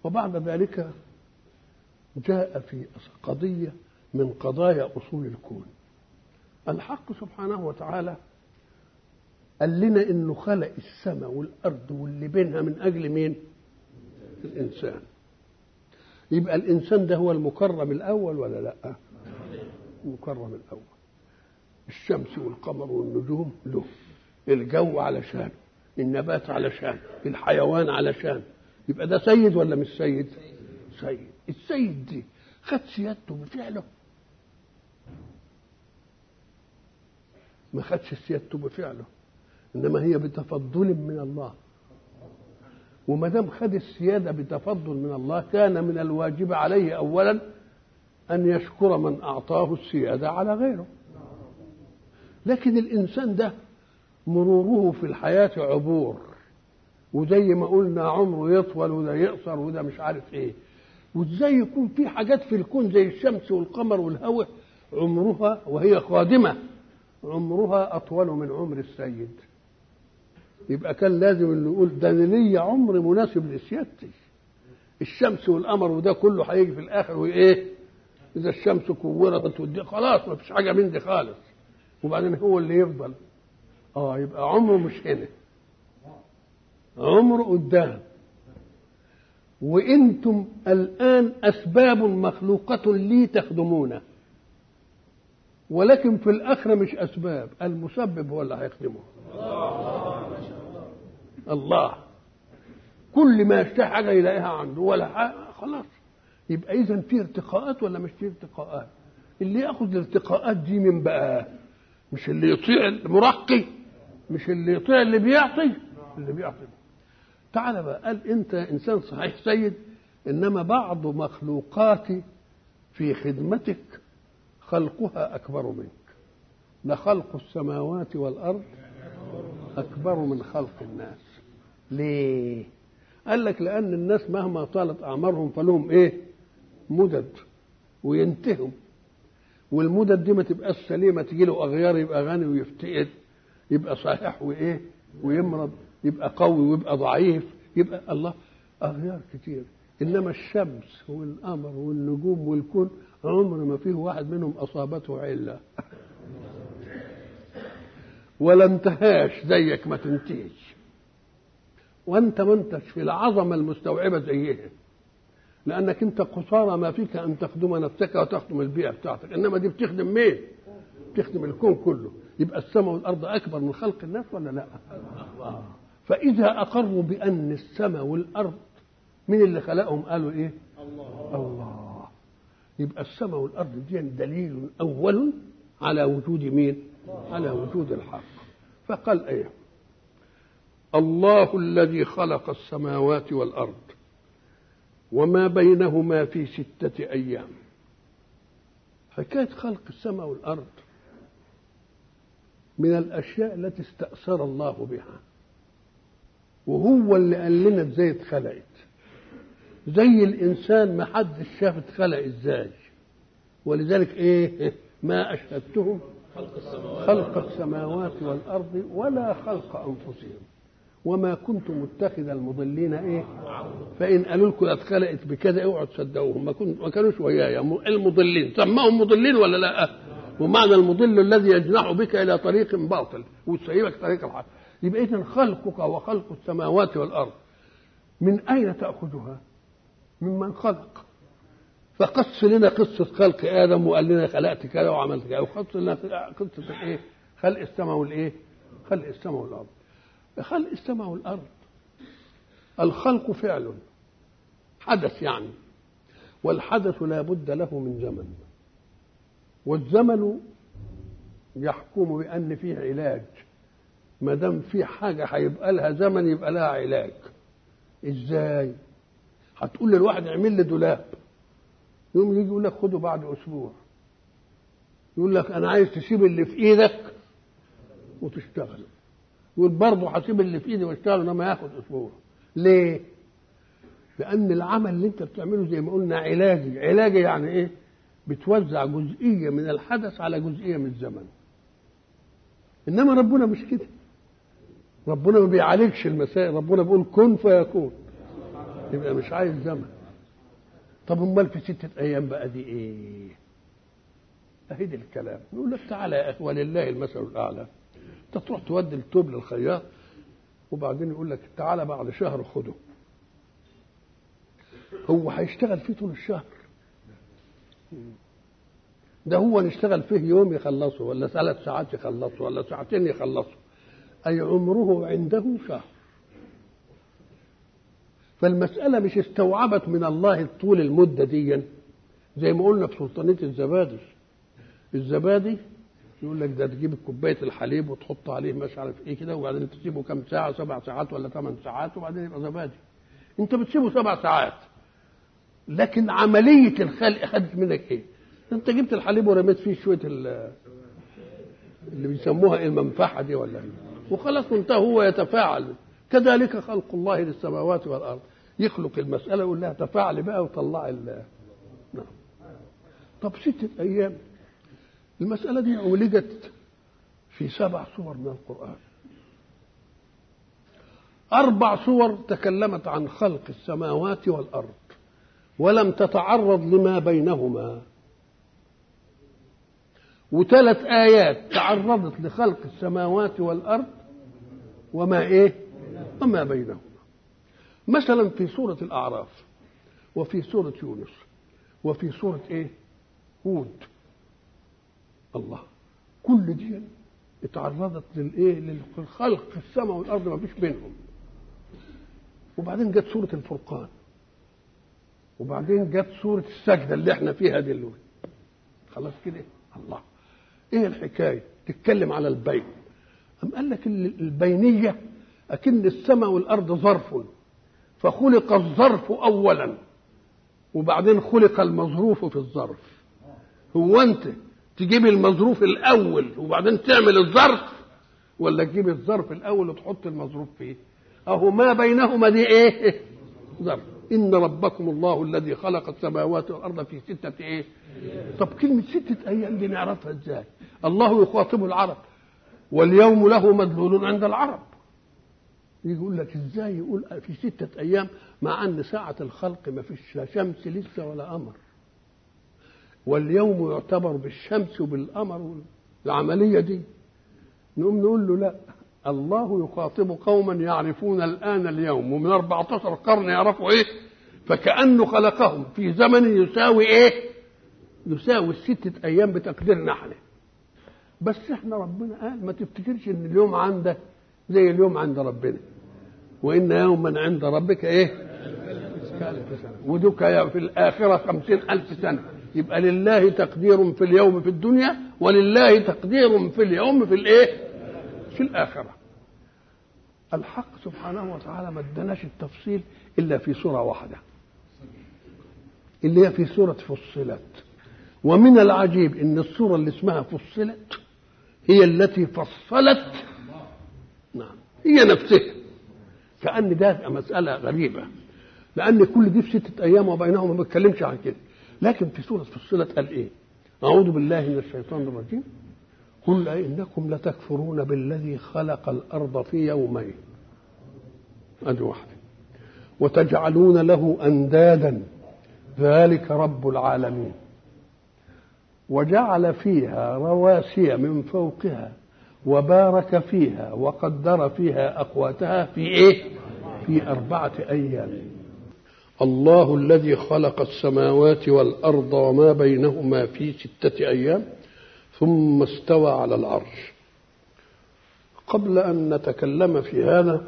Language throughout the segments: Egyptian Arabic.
وبعد ذلك جاء في قضية من قضايا أصول الكون الحق سبحانه وتعالى قال لنا انه خلق السماء والارض واللي بينها من اجل مين الانسان يبقى الانسان ده هو المكرم الاول ولا لا المكرم الاول الشمس والقمر والنجوم له الجو علشان النبات علشان الحيوان علشان يبقى ده سيد ولا مش سيد سيد السيد دي خد سيادته بفعله ما خدش سيادته بفعله انما هي بتفضل من الله وما دام خد السياده بتفضل من الله كان من الواجب عليه اولا ان يشكر من اعطاه السياده على غيره لكن الانسان ده مروره في الحياه عبور وزي ما قلنا عمره يطول وده يقصر وده مش عارف ايه وازاي يكون في حاجات في الكون زي الشمس والقمر والهواء عمرها وهي خادمه عمرها اطول من عمر السيد يبقى كان لازم انه يقول ده ليا عمر مناسب لسيادتي الشمس والقمر وده كله هيجي في الاخر وايه اذا الشمس كورت ودي خلاص ما فيش حاجه من دي خالص وبعدين هو اللي يفضل اه يبقى عمره مش هنا عمره قدام وانتم الان اسباب مخلوقه لي تخدمونه ولكن في الاخره مش اسباب المسبب هو اللي هيخدمه الله كل ما يشتهي حاجه يلاقيها عنده ولا حاجة خلاص يبقى اذا في ارتقاءات ولا مش في ارتقاءات اللي ياخذ الارتقاءات دي من بقى مش اللي يطيع المرقي مش اللي يطيع اللي بيعطي اللي بيعطي تعال بقى قال انت انسان صحيح سيد انما بعض مخلوقاتي في خدمتك خلقها اكبر منك لخلق السماوات والارض اكبر من خلق الناس ليه قال لك لان الناس مهما طالت اعمارهم فلهم ايه مدد وينتهوا والمدد دي ما تبقاش سليمه تجي له اغيار يبقى غني ويفتقد يبقى صحيح وايه ويمرض يبقى قوي ويبقى ضعيف يبقى الله اغيار كتير انما الشمس والقمر والنجوم والكون عمر ما فيه واحد منهم اصابته عله ولا انتهاش زيك ما تنتهيش وانت ما انتش في العظمه المستوعبه زيها لانك انت قصارى ما فيك ان تخدم نفسك وتخدم البيئه بتاعتك انما دي بتخدم مين بتخدم الكون كله يبقى السماء والارض اكبر من خلق الناس ولا لا فاذا اقروا بان السماء والارض مين اللي خلقهم قالوا ايه الله الله يبقى السماء والارض دي دليل اول على وجود مين على وجود الحق فقال ايه الله الذي خلق السماوات والارض وما بينهما في سته ايام حكايه خلق السماء والارض من الاشياء التي استاثر الله بها وهو اللي قال لنا ازاي اتخلقت زي الانسان ما حدش شاف اتخلق ازاي ولذلك ايه ما اشهدتهم خلق السماوات, خلق السماوات والارض ولا خلق انفسهم وما كنت متخذ المضلين ايه فان قالوا لكم اتخلقت بكذا اوعوا تصدقوهم ما, كنت ما كانوش ويايا المضلين سماهم مضلين ولا لا ومعنى المضل الذي يجنح بك الى طريق باطل ويسيبك طريق الحق يبقى اذا خلقك وخلق السماوات والارض من اين تاخذها ممن خلق فقص لنا قصة خلق آدم وقال لنا خلقت كذا وعملت كذا وقص لنا قصة إيه؟ خلق السماء والإيه؟ خلق السماء والأرض. خلق السماء والأرض الخلق فعل حدث يعني والحدث لا بد له من زمن والزمن يحكم بأن فيه علاج ما دام في حاجة هيبقى لها زمن يبقى لها علاج ازاي؟ هتقول للواحد اعمل لي دولاب يوم يجي يقول لك خده بعد اسبوع يقول لك انا عايز تسيب اللي في ايدك وتشتغل يقول برضه هسيب اللي في ايدي واشتغل انما ياخد اسبوع ليه؟ لان العمل اللي انت بتعمله زي ما قلنا علاجي علاجي يعني ايه؟ بتوزع جزئيه من الحدث على جزئيه من الزمن انما ربنا مش كده ربنا ما بيعالجش المسائل ربنا بيقول كن فيكون يبقى مش عايز زمن طب امال في ستة ايام بقى دي ايه اهي دي الكلام نقول لك تعالى يا اخي ولله المثل الاعلى انت تروح تودي التوب للخياط وبعدين يقول لك تعالى بعد شهر خده هو هيشتغل فيه طول الشهر ده هو نشتغل فيه يوم يخلصه ولا ثلاث ساعات يخلصه ولا ساعتين يخلصه أي عمره عنده شهر فالمسألة مش استوعبت من الله طول المدة دي زي ما قلنا في سلطانية الزبادي الزبادي يقول لك ده تجيب كوباية الحليب وتحط عليه مش عارف ايه كده وبعدين تسيبه كام ساعة سبع ساعات ولا ثمان ساعات وبعدين يبقى زبادي انت بتسيبه سبع ساعات لكن عملية الخلق خدت منك ايه؟ انت جبت الحليب ورميت فيه شوية اللي بيسموها ايه المنفعة دي ولا ايه؟ وخلاص انتهى هو يتفاعل كذلك خلق الله للسماوات والارض يخلق المسألة يقول لها تفاعلي بقى وطلعي ال نعم طب ستة أيام المسألة دي عولجت في سبع صور من القرآن أربع صور تكلمت عن خلق السماوات والأرض ولم تتعرض لما بينهما وثلاث آيات تعرضت لخلق السماوات والأرض وما إيه وما بينهما مثلا في سورة الأعراف وفي سورة يونس وفي سورة إيه هود الله كل دي اتعرضت للايه للخلق في السماء والارض ما فيش بينهم وبعدين جت سوره الفرقان وبعدين جت سوره السجده اللي احنا فيها دلوقتي خلاص كده الله ايه الحكايه تتكلم على البين أم قال لك البينيه اكن السماء والارض ظرف فخلق الظرف اولا وبعدين خلق المظروف في الظرف هو انت تجيب المظروف الاول وبعدين تعمل الظرف ولا تجيب الظرف الاول وتحط المظروف فيه اهو ما بينهما دي ايه ظرف ان ربكم الله الذي خلق السماوات والارض في سته ايه طب كلمه سته ايام دي نعرفها ازاي الله يخاطب العرب واليوم له مدلول عند العرب يقول لك ازاي يقول في ستة أيام مع أن ساعة الخلق ما فيش لا شمس لسه ولا قمر واليوم يعتبر بالشمس وبالقمر العملية دي نقوم نقول له لا الله يخاطب قوما يعرفون الآن اليوم ومن 14 قرن يعرفوا إيه فكأنه خلقهم في زمن يساوي إيه يساوي الستة أيام بتقديرنا احنا بس احنا ربنا قال ما تفتكرش ان اليوم عندك زي اليوم عند ربنا وإن يوما عند ربك إيه كألف سنة ودك في الآخرة خمسين ألف سنة يبقى لله تقدير في اليوم في الدنيا ولله تقدير في اليوم في الإيه في الآخرة الحق سبحانه وتعالى ما اداناش التفصيل إلا في سورة واحدة اللي هي في سورة فصلت ومن العجيب ان السوره اللي اسمها فصلت هي التي فصلت نعم هي نفسها كأن ده مسألة غريبة لأن كل دي في ستة أيام وبينهم ما بيتكلمش عن كده لكن في سورة فصلت قال إيه؟ أعوذ بالله من الشيطان الرجيم قل إنكم لتكفرون بالذي خلق الأرض في يومين أدي واحدة وتجعلون له أندادا ذلك رب العالمين وجعل فيها رواسي من فوقها وبارك فيها وقدر فيها أقواتها في إيه؟ في أربعة أيام الله الذي خلق السماوات والأرض وما بينهما في ستة أيام ثم استوى على العرش قبل أن نتكلم في هذا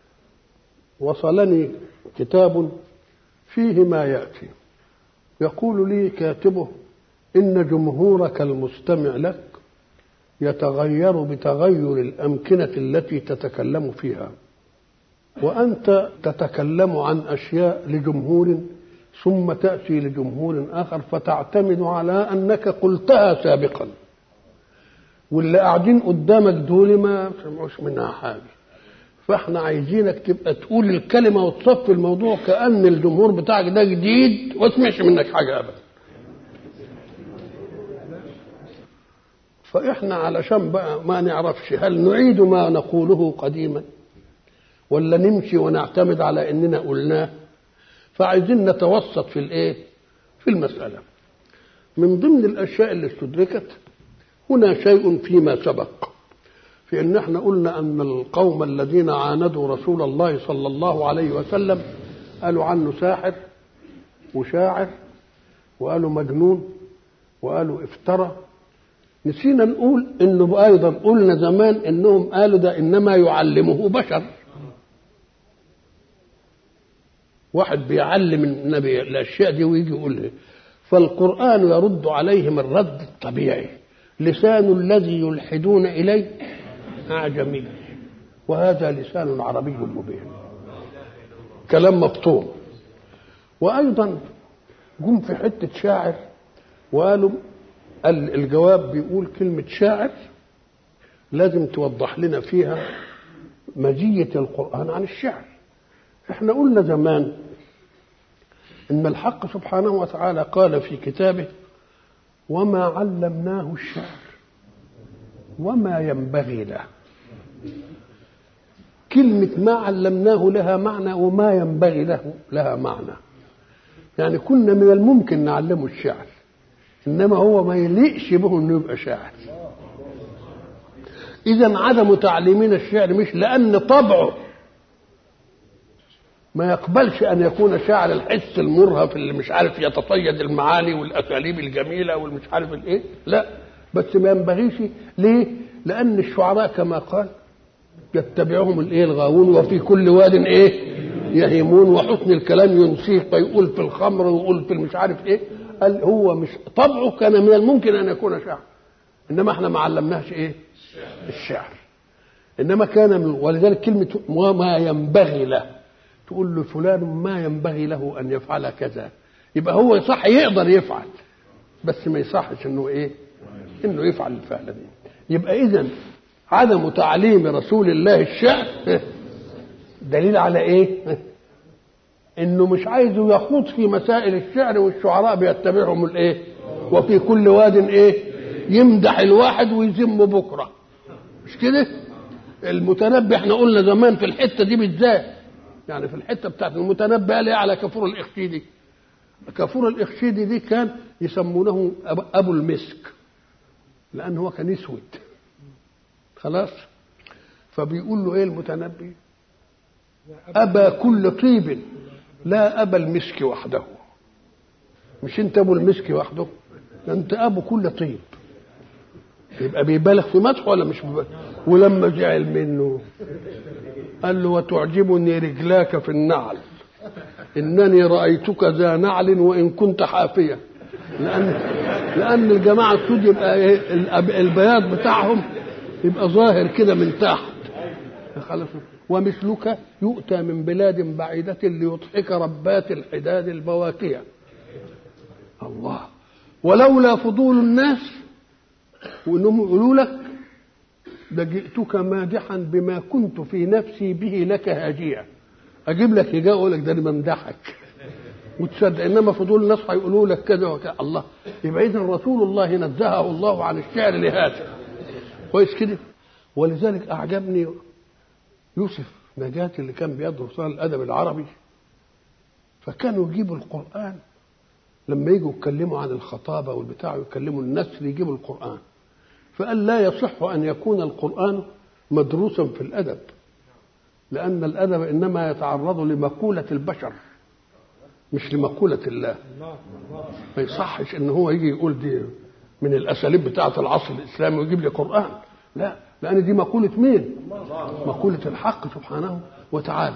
وصلني كتاب فيه ما يأتي يقول لي كاتبه إن جمهورك المستمع لك يتغير بتغير الأمكنة التي تتكلم فيها وأنت تتكلم عن أشياء لجمهور ثم تأتي لجمهور آخر فتعتمد على أنك قلتها سابقا واللي قاعدين قدامك دول ما سمعوش منها حاجة فاحنا عايزينك تبقى تقول الكلمة وتصفي الموضوع كأن الجمهور بتاعك ده جديد وما سمعش منك حاجة أبدا فإحنا علشان بقى ما نعرفش هل نعيد ما نقوله قديما ولا نمشي ونعتمد على اننا قلناه فعايزين نتوسط في الايه في المسألة من ضمن الأشياء اللي استدركت هنا شيء فيما سبق في ان احنا قلنا ان القوم الذين عاندوا رسول الله صلى الله عليه وسلم قالوا عنه ساحر وشاعر وقالوا مجنون وقالوا افترى نسينا نقول انه ايضا قلنا زمان انهم قالوا ده انما يعلمه بشر واحد بيعلم النبي الاشياء دي ويجي يقول فالقران يرد عليهم الرد الطبيعي لسان الذي يلحدون اليه اعجمي وهذا لسان عربي مبين كلام مفطوم وايضا جم في حته شاعر وقالوا الجواب بيقول كلمه شاعر لازم توضح لنا فيها مزيه القران عن الشعر احنا قلنا زمان ان الحق سبحانه وتعالى قال في كتابه وما علمناه الشعر وما ينبغي له كلمة ما علمناه لها معنى وما ينبغي له لها معنى يعني كنا من الممكن نعلمه الشعر إنما هو ما يليقش به إنه يبقى شاعر إذا عدم تعليمنا الشعر مش لأن طبعه ما يقبلش ان يكون شاعر الحس المرهف اللي مش عارف يتصيد المعاني والاساليب الجميله والمش عارف الايه لا بس ما ينبغيش ليه لان الشعراء كما قال يتبعهم الايه الغاوون وفي كل واد ايه يهيمون وحسن الكلام ينسيه فيقول في الخمر ويقول في المش عارف ايه قال هو مش طبعه كان من الممكن ان يكون شاعر انما احنا ما علمناش ايه الشعر انما كان من ولذلك كلمه وما ينبغي له تقول له فلان ما ينبغي له ان يفعل كذا يبقى هو صح يقدر يفعل بس ما يصحش انه ايه انه يفعل الفعل دي يبقى اذا عدم تعليم رسول الله الشعر دليل على ايه انه مش عايزه يخوض في مسائل الشعر والشعراء بيتبعهم الايه وفي كل واد ايه يمدح الواحد ويذم بكره مش كده المتنبي احنا قلنا زمان في الحته دي بالذات يعني في الحته بتاعت المتنبي قال على كفور الاخشيدي كفور الاخشيدي دي كان يسمونه ابو المسك لان هو كان اسود خلاص فبيقول له ايه المتنبي ابى كل طيب لا ابا المسك وحده مش انت ابو المسك وحده ده انت ابو كل طيب يبقى بيبالغ في مدحه ولا مش بيبالغ ولما زعل منه قال له وتعجبني رجلاك في النعل انني رايتك ذا نعل وان كنت حافيه لان لان الجماعه السود يبقى ايه البياض بتاعهم يبقى ظاهر كده من تحت خلاص ومثلك يؤتى من بلاد بعيدة ليضحك ربات الحداد البواكية الله ولولا فضول الناس وانهم يقولوا لك لجئتك مادحا بما كنت في نفسي به لك هاجيا اجيب لك هجاء اقول لك ده انا بمدحك وتصدق انما فضول الناس هيقولوا لك كذا وكذا الله يبقى اذا رسول الله نزهه الله عن الشعر لهذا كويس كده ولذلك اعجبني يوسف نجاة اللي كان بيدرس الادب العربي فكانوا يجيبوا القران لما يجوا يتكلموا عن الخطابه والبتاع يتكلموا النسل يجيبوا القران فقال لا يصح ان يكون القران مدروسا في الادب لان الادب انما يتعرض لمقوله البشر مش لمقوله الله ما يصحش ان هو يجي يقول دي من الاساليب بتاعه العصر الاسلامي ويجيب لي قران لا لان دي مقوله مين مقوله الحق سبحانه وتعالى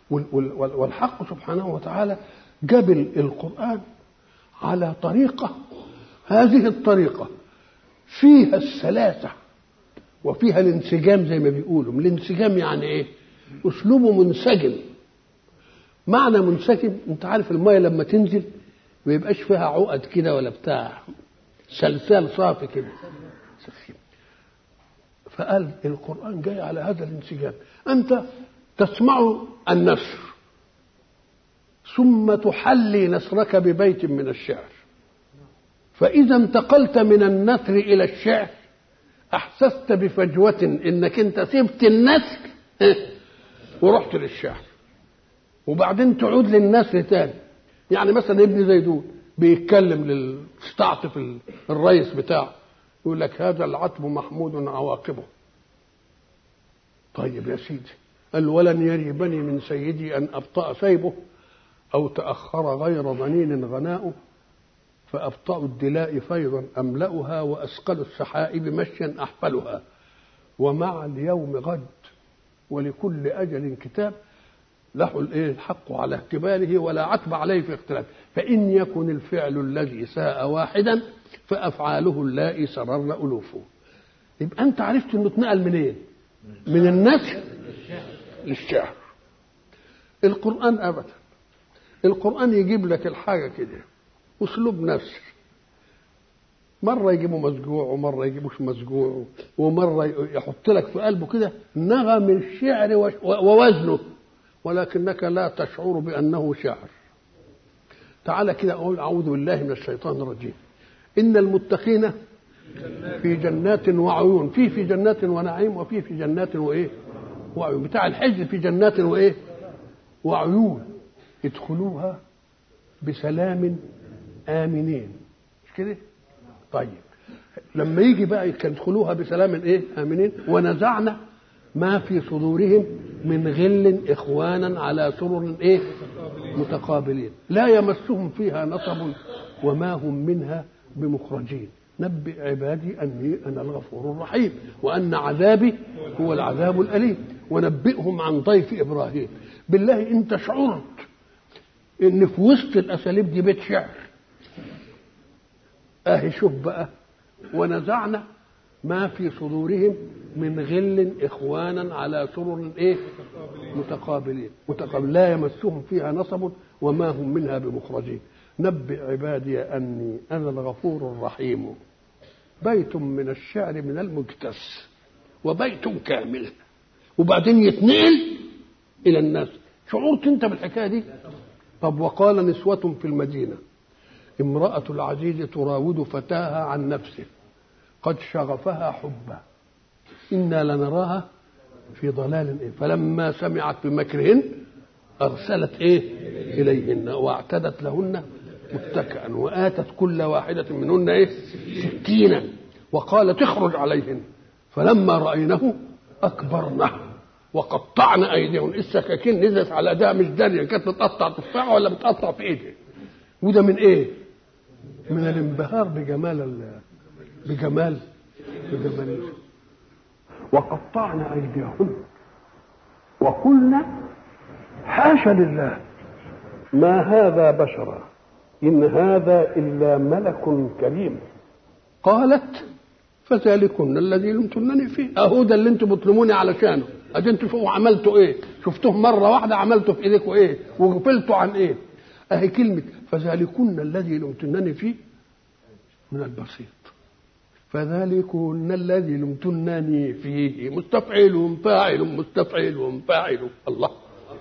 والحق سبحانه وتعالى جاب القران على طريقه هذه الطريقه فيها السلاسه وفيها الانسجام زي ما بيقولوا الانسجام يعني ايه اسلوبه منسجم معنى منسجم انت عارف الميه لما تنزل ما يبقاش فيها عقد كده ولا بتاع سلسال صافي كده فقال القرآن جاي على هذا الانسجام أنت تسمع النثر ثم تحلي نثرك ببيت من الشعر فإذا انتقلت من النثر إلى الشعر أحسست بفجوة إنك أنت سبت النثر ورحت للشعر وبعدين تعود للنثر تاني يعني مثلا ابن زيدون بيتكلم للمستعطف الرئيس بتاعه يقول لك هذا العتب محمود عواقبه طيب يا سيدي قال ولن يريبني من سيدي أن أبطأ سيبه أو تأخر غير ضنين غناؤه فأبطأ الدلاء فيضا أملأها وأثقل السحائب مشيا أحفلها ومع اليوم غد ولكل أجل كتاب له الايه الحق على احتماله ولا عتب عليه في اختلاف فإن يكن الفعل الذي ساء واحدا فأفعاله اللائي سررن ألوفه يبقى أنت عرفت إنه اتنقل منين؟ من النسل للشعر القرآن أبدا القرآن يجيب لك الحاجة كده أسلوب نثر مرة يجيبه مسجوع ومرة يجيبوش مسجوع ومرة يحط لك في قلبه كده نغم الشعر ووزنه ولكنك لا تشعر بأنه شعر تعالى كده أقول أعوذ بالله من الشيطان الرجيم إن المتقين في جنات وعيون في في جنات ونعيم وفي في جنات وإيه وعيون بتاع الحج في جنات وإيه وعيون ادخلوها بسلام آمنين مش كده طيب لما يجي بقى يدخلوها بسلام ايه امنين ونزعنا ما في صدورهم من غل اخوانا على سرر ايه متقابلين لا يمسهم فيها نصب وما هم منها بمخرجين نبئ عبادي اني انا الغفور الرحيم وان عذابي هو العذاب الاليم ونبئهم عن ضيف ابراهيم بالله انت شعرت ان في وسط الاساليب دي بيت شعر اهي شوف بقى ونزعنا ما في صدورهم من غل اخوانا على سرر ايه متقابلين متقابل لا يمسهم فيها نصب وما هم منها بمخرجين نبئ عبادي اني انا الغفور الرحيم بيت من الشعر من المجتس وبيت كامل وبعدين يتنقل الى الناس شعرت انت بالحكايه دي طب وقال نسوة في المدينة امرأة العزيز تراود فتاها عن نفسه قد شغفها حبا إنا لنراها في ضلال إيه فلما سمعت بمكرهن أرسلت إيه إليهن واعتدت لهن متكئا وآتت كل واحدة منهن إيه سكينا وقالت اخرج عليهن فلما رأينه أكبرنه وقطعن ايديهم السكاكين نزلت على ايديها مش داريه كانت بتقطع تفاحه ولا بتقطع في ايديها وده من ايه؟ من الانبهار بجمال ال... بجمال بجمال وقطعن ايديهن وقلنا حاشا لله ما هذا بشرا ان هذا الا ملك كريم قالت فذلكن الذي لمتنني فيه اهو ده اللي انتم بتلوموني علشانه ادي انتوا شوفوا عملتوا ايه شفتوه مره واحده عملتوا في ايديكم ايه وغفلتوا عن ايه اهي كلمه فذلكن الذي لمتنني فيه من البسيط فذلكن الذي لمتنني فيه مستفعل فاعل مستفعل فاعل الله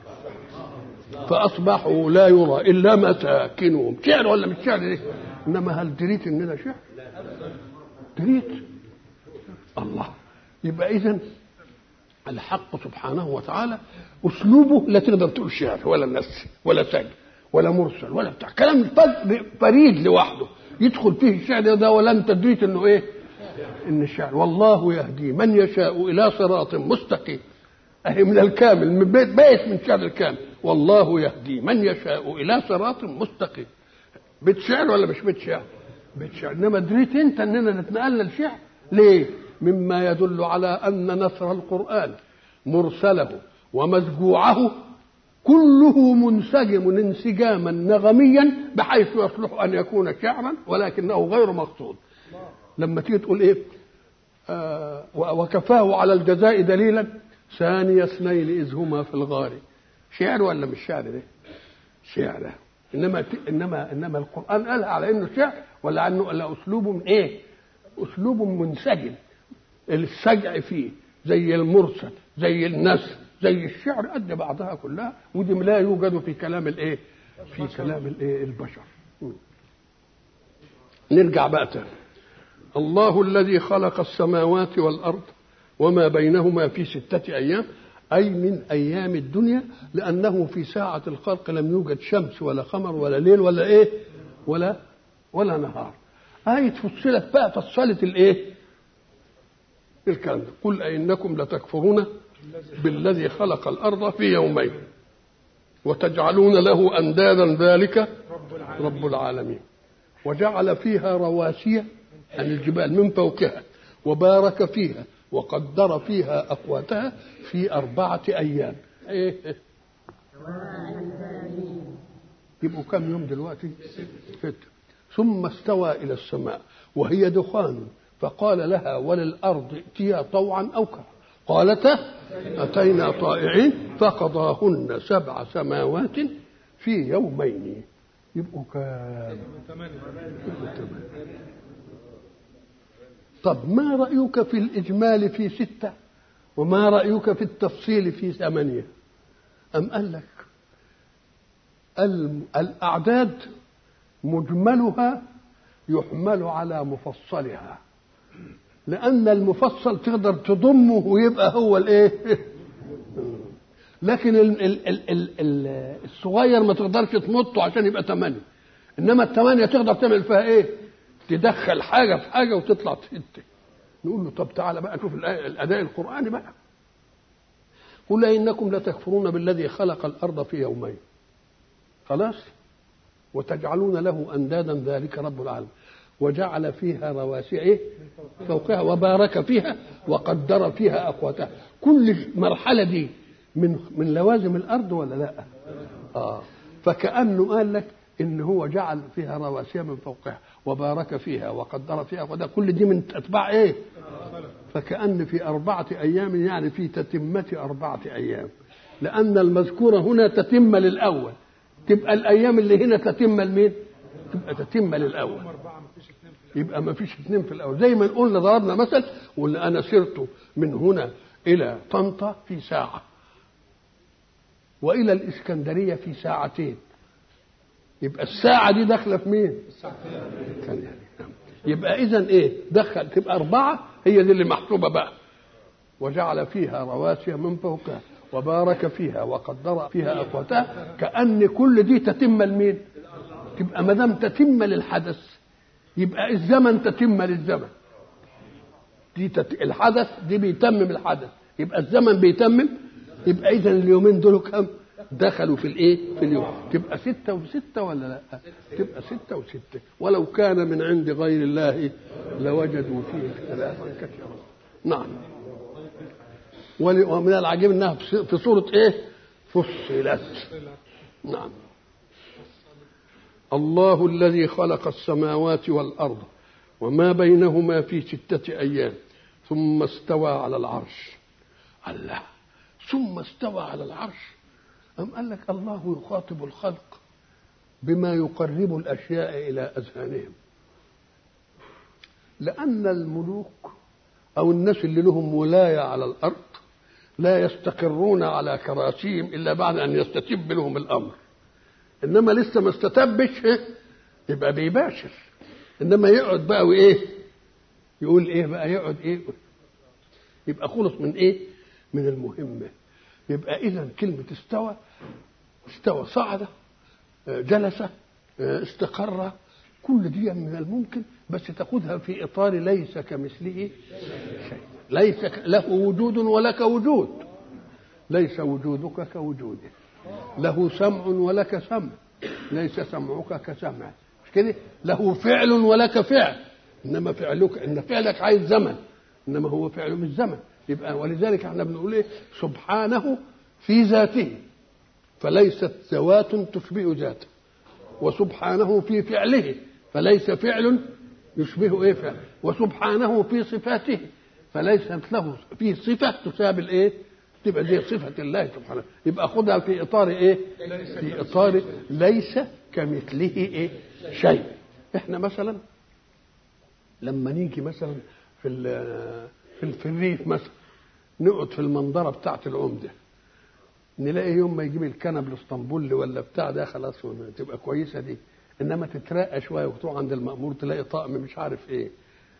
فاصبحوا لا يرى الا مساكنهم شعر ولا مش شعر إيه؟ انما هل دريت اننا شعر دريت الله يبقى اذا الحق سبحانه وتعالى اسلوبه لا تقدر تقول شعر ولا نثر ولا سجع ولا مرسل ولا بتاع كلام فريد لوحده يدخل فيه الشعر ده ولا انت دريت انه ايه ان الشعر والله يهدي من يشاء الى صراط مستقيم اهي من الكامل من بيت بيت من شعر الكامل والله يهدي من يشاء الى صراط مستقيم بيت شعر ولا مش بيت شعر بيت شعر انما دريت انت اننا نتنقل للشعر ليه مما يدل على ان نثر القران مرسله ومزجوعه كله منسجم انسجاما نغميا بحيث يصلح ان يكون شعرا ولكنه غير مقصود لما تيجي تقول ايه آه وكفاه على الجزاء دليلا ثاني اثنين اذ هما في الغار شعر ولا مش شعر ده شعر انما انما انما القران قال على انه شعر ولا انه لا اسلوب من ايه اسلوب منسجم السجع فيه زي المرسل زي النثر زي الشعر قد بعضها كلها ودي لا يوجد في كلام الايه في كلام الايه البشر نرجع بقى تاني الله الذي خلق السماوات والارض وما بينهما في ستة أيام أي من أيام الدنيا لأنه في ساعة الخلق لم يوجد شمس ولا قمر ولا ليل ولا إيه ولا ولا نهار آية فصلت بقى فصلت الإيه الكلام ده قل أئنكم لتكفرون بالذي خلق الأرض في يومين وتجعلون له أندادا ذلك رب العالمين وجعل فيها رواسي عن الجبال من فوقها وبارك فيها وقدر فيها أقواتها في أربعة أيام إيه يبقوا كم يوم دلوقتي ستة ثم استوى إلى السماء وهي دخان فقال لها وللأرض ائتيا طوعا أو كرها قالتا أتينا طائعين فقضاهن سبع سماوات في يومين يبقوا كام يبقوا تمانية طب ما رأيك في الإجمال في ستة وما رأيك في التفصيل في ثمانية أم قال لك الأعداد مجملها يحمل على مفصلها لأن المفصل تقدر تضمه ويبقى هو الإيه؟ لكن ال ال ال ال ال الصغير ما تقدرش تمطه عشان يبقى ثمانية إنما الثمانية تقدر تعمل فيها إيه؟ تدخل حاجة في حاجة وتطلع ستة نقول له طب تعالى بقى شوف الأداء القرآني بقى قل إنكم لتكفرون بالذي خلق الأرض في يومين خلاص وتجعلون له أندادا ذلك رب العالمين وجعل فيها رواسي إيه؟ فوقها وبارك فيها وقدر فيها أقواتها كل مرحلة دي من من لوازم الأرض ولا لا؟ آه فكأنه قال لك إن هو جعل فيها رواسي من فوقها وبارك فيها وقدر فيها وده كل دي من أتباع إيه؟ فكأن في أربعة أيام يعني في تتمة أربعة أيام لأن المذكورة هنا تتم للأول تبقى الأيام اللي هنا تتم لمين؟ تبقى تتم للأول يبقى ما فيش اثنين في الأول زي ما قلنا ضربنا مثل وقلنا أنا سرت من هنا إلى طنطا في ساعة وإلى الإسكندرية في ساعتين يبقى الساعة دي داخلة في مين؟ كان يعني يبقى إذا إيه؟ دخل تبقى أربعة هي دي اللي محسوبة بقى وجعل فيها رواسي من فوقها وبارك فيها وقدر فيها أقواتها كأن كل دي تتم لمين؟ تبقى ما دام تتم للحدث يبقى الزمن تتم للزمن دي تت... الحدث دي بيتمم الحدث يبقى الزمن بيتمم يبقى اذا اليومين دول كم دخلوا في الايه في اليوم تبقى ستة وستة ولا لا تبقى ستة وستة ولو كان من عند غير الله لوجدوا فيه اختلافا كثيرا نعم ومن العجيب انها في سورة ايه فصلت نعم الله الذي خلق السماوات والارض وما بينهما في سته ايام ثم استوى على العرش الله ثم استوى على العرش أم قال لك الله يخاطب الخلق بما يقرب الأشياء إلى أذهانهم لأن الملوك أو الناس اللي لهم ولاية على الأرض لا يستقرون على كراسيهم إلا بعد أن يستتب لهم الأمر انما لسه ما استتبش يبقى بيباشر انما يقعد بقى وايه يقول ايه بقى يقعد ايه يبقى خلص من ايه من المهمه يبقى اذا كلمه استوى استوى صعد جلس استقر كل دي من الممكن بس تاخذها في اطار ليس كمثله شيء ليس له وجود ولك وجود ليس وجودك كوجوده له سمع ولك سمع ليس سمعك كسمع مش كده له فعل ولك فعل انما فعلك ان فعلك عايز زمن انما هو فعله مش زمن يبقى ولذلك احنا بنقول ايه سبحانه في ذاته فليست ذوات تشبه ذاته وسبحانه في فعله فليس فعل يشبه ايه فعل وسبحانه في صفاته فليست له في صفه تشابه الايه تبقى دي صفة الله سبحانه يبقى خدها في إطار إيه؟ في إطار ليس كمثله إيه؟ شيء إحنا مثلا لما نيجي مثلا في في, في الريف مثلا نقعد في المنظرة بتاعة العمدة نلاقي يوم ما يجيب الكنب الاسطنبولي ولا بتاع ده خلاص تبقى كويسة دي إنما تترقى شوية وتروح عند المأمور تلاقي طقم مش عارف إيه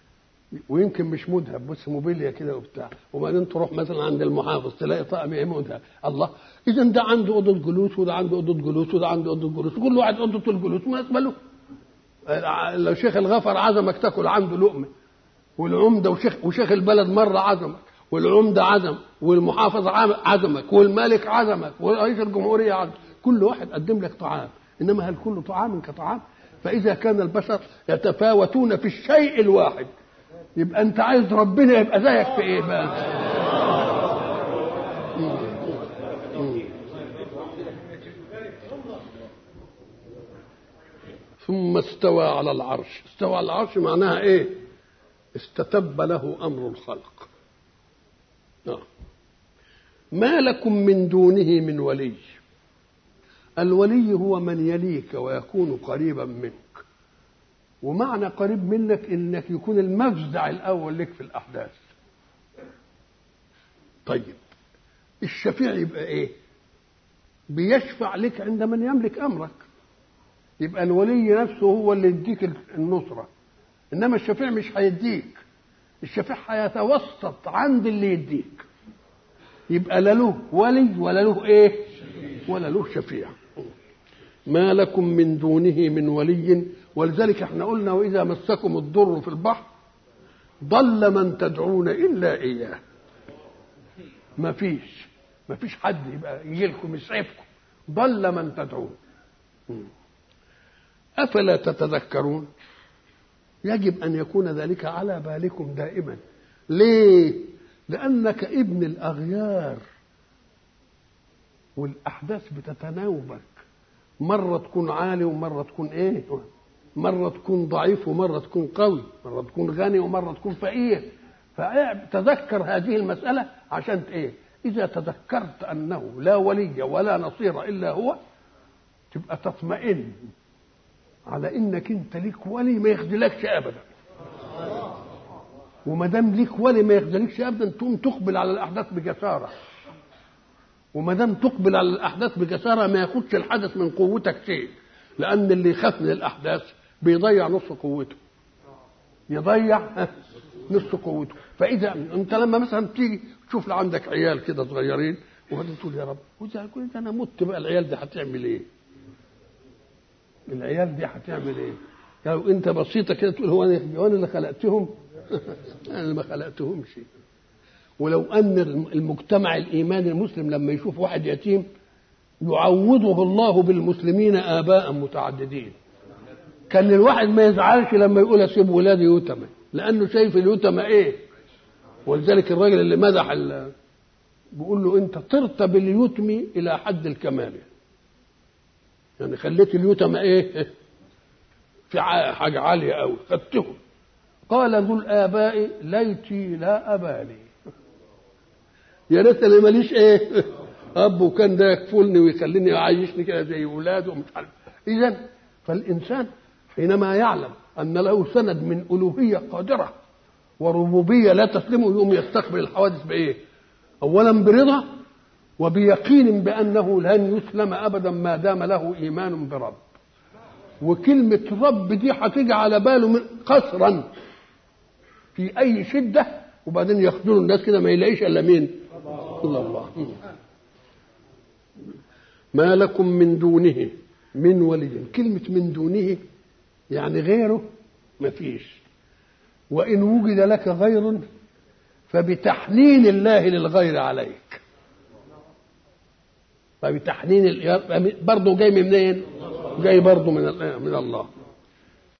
ويمكن مش مذهب بس موبيليا كده وبتاع وبعدين تروح مثلا عند المحافظ تلاقي طقم ايه مذهب الله اذا ده عنده اوضه جلوس وده عنده اوضه جلوس وده عنده اوضه جلوس كل واحد اوضه الجلوس مناسبه له لو شيخ الغفر عزمك تاكل عنده لقمه والعمده وشيخ وشيخ البلد مره عزمك والعمده عزم والمحافظ عزمك والملك عزمك ورئيس الجمهوريه عزم كل واحد قدم لك طعام انما هل كل طعام كطعام فاذا كان البشر يتفاوتون في الشيء الواحد يبقى انت عايز ربنا يبقى زيك في ايه بقى ثم استوى على العرش استوى على العرش معناها ايه استتب له امر الخلق آه. ما لكم من دونه من ولي الولي هو من يليك ويكون قريبا منك ومعنى قريب منك انك يكون المفزع الاول لك في الاحداث طيب الشفيع يبقى ايه بيشفع لك عند من يملك امرك يبقى الولي نفسه هو اللي يديك النصره انما الشفيع مش هيديك الشفيع هيتوسط عند اللي يديك يبقى لا له ولي ولا له ايه ولا له شفيع ما لكم من دونه من ولي ولذلك احنا قلنا واذا مسكم الضر في البحر ضل من تدعون الا اياه ما فيش ما فيش حد يبقى يجي لكم يسعفكم ضل من تدعون افلا تتذكرون يجب ان يكون ذلك على بالكم دائما ليه لانك ابن الاغيار والاحداث بتتناوبك مره تكون عالي ومره تكون ايه مرة تكون ضعيف ومرة تكون قوي مرة تكون غني ومرة تكون فقير فتذكر هذه المسألة عشان ايه إذا تذكرت أنه لا ولي ولا نصير إلا هو تبقى تطمئن على انك انت ليك ولي ما يخذلكش ابدا وما دام ليك ولي ما يخذلكش ابدا تقوم تقبل على الاحداث بجساره وما دام تقبل على الاحداث بجساره ما ياخدش الحدث من قوتك شيء لان اللي يخاف من الاحداث بيضيع نص قوته يضيع نص قوته فاذا انت لما مثلا تيجي تشوف عندك عيال كده صغيرين وبعدين تقول يا رب واذا كنت انا مت بقى العيال دي هتعمل ايه؟ العيال دي هتعمل ايه؟ لو انت بسيطه كده تقول هو انا هو انا اللي خلقتهم؟ انا اللي ما خلقتهمش ولو ان المجتمع الايماني المسلم لما يشوف واحد يتيم يعوضه الله بالمسلمين اباء متعددين كان الواحد ما يزعلش لما يقول اسيب ولادي يتمى لانه شايف اليتمى ايه ولذلك الراجل اللي مدح بيقول له انت طرت باليتم الى حد الكمال يعني خليت اليتمى ايه في حاجه عاليه قوي خدتهم قال ذو الاباء ليتي لا ابالي يا ريت انا ماليش ايه اب وكان ده يكفلني ويخليني يعيشني كده زي ولاده ومش عارف اذا فالانسان حينما يعلم ان له سند من الوهيه قادره وربوبيه لا تسلمه يوم يستقبل الحوادث بايه؟ اولا برضا وبيقين بانه لن يسلم ابدا ما دام له ايمان برب وكلمه رب دي هتيجي على باله من قصرا في اي شده وبعدين يخذلوا الناس كده ما يلاقيش الا مين؟ الا الله ما لكم من دونه من ولي كلمة من دونه يعني غيره ما فيش وإن وجد لك غير فبتحنين الله للغير عليك فبتحنين برضه جاي منين؟ جاي برضه من من الله